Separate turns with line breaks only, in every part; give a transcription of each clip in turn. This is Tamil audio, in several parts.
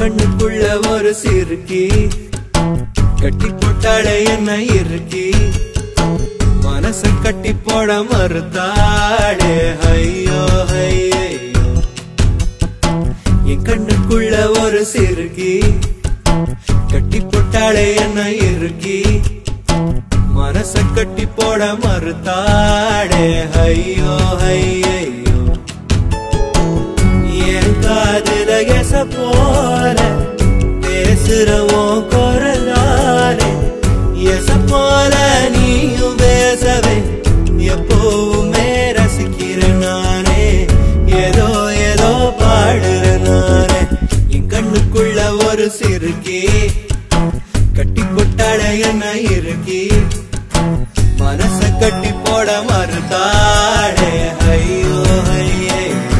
கண்ணுக்குள்ள ஒரு சிறுக்கி கட்டி போட்டாளே என்ன இருக்கி மனச கட்டி போட மறுத்தாளே ஐயோ ஐயோ என் கண்ணுக்குள்ள ஒரு சிறுக்கி கட்டி போட்டாளே என்ன இருக்கி மனச கட்டி போட மறுத்தாளே ஐயோ ஐயோ என் காதுல எச போல பேசுறவோ குரலானே எச போல நீயும் பேசவே எப்பவுமே ரசிக்கிறேன் நானே ஏதோ ஏதோ பாடுறேன் நானே என் கண்ணுக்குள்ள ஒரு சிறுக்கி கட்டி கொட்டாட என்ன இருக்கி மனச கட்டி போட மறுத்தாடே ஐயோ ஐயே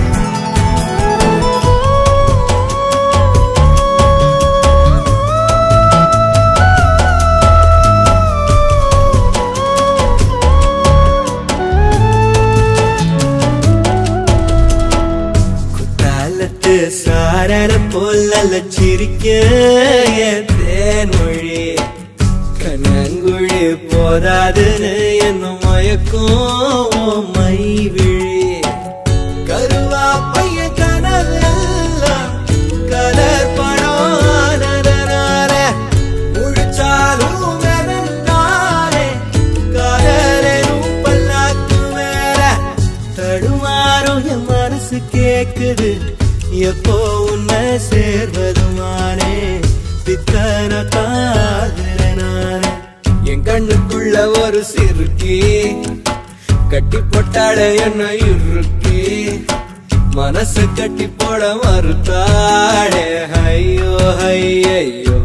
குத்தாலத்து சாரர போல சிரிக்க என் தேன்மொழி கண்ணங்குழி போதாதுன்னு என்ன மயக்கும் உன் மை விழி கருவா பைய கனவெல்லாம் கலர் படம் ஆனதனால முழிச்சாலும் வெறுந்தானே காதலும் பல்லாக்கு மேல தடுமாறும் என் மனசு கேக்குது எப்போ உன்னை சேர்வதுமானே பித்தன தாகிறனானே என் கண்ணுக்குள்ள ஒரு சிறுக்கி கட்டி போட்டாட என்ன இறுக்கி மனசு கட்டி போட மறுத்தாடே ஐயோ ஐயோ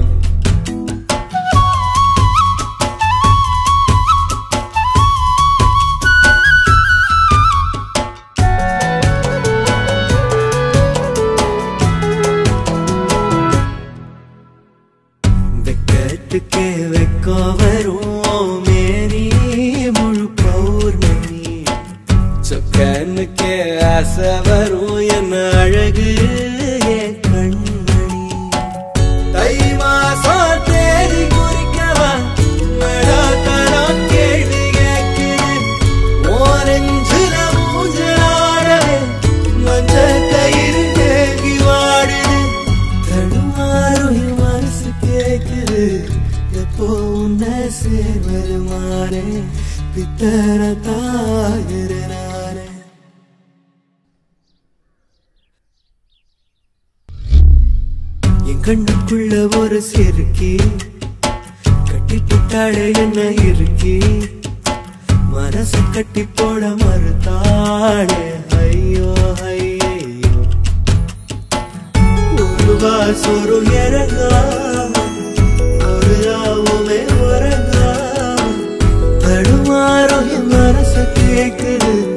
வெக்கத்துக்கே வெக்கம் வரும் மேரி முழு பௌர்ணமி சொக்கனுக்கே ஆசை வரும் என்ன அழகு என் கண்மணி தை மாசம் தேதி குறிக்கவா நடாத்தனம் கேள்வி கேட்குது ஓரஞ்சுல மூஞ்சலாடவே மஞ்ச கயிறு தேங்கி வாடுது தடுமாறும் என் மனசு கேக்குது எப்போ உன்னை சேர்வது மாறே பித்தர தாகிற நானே என் கண்ணுக்குள்ள ஒரு சிறுக்கி கட்டி போட்டாளே என்ன இருக்கி மனச கட்டி போட மறுத்தாளே ஐயோ ஐயோ ஒரு வாசொரு இறங்காம ஒரு ராவுமே உறங்காம தடுமாறும் என் மனசு கேக்குது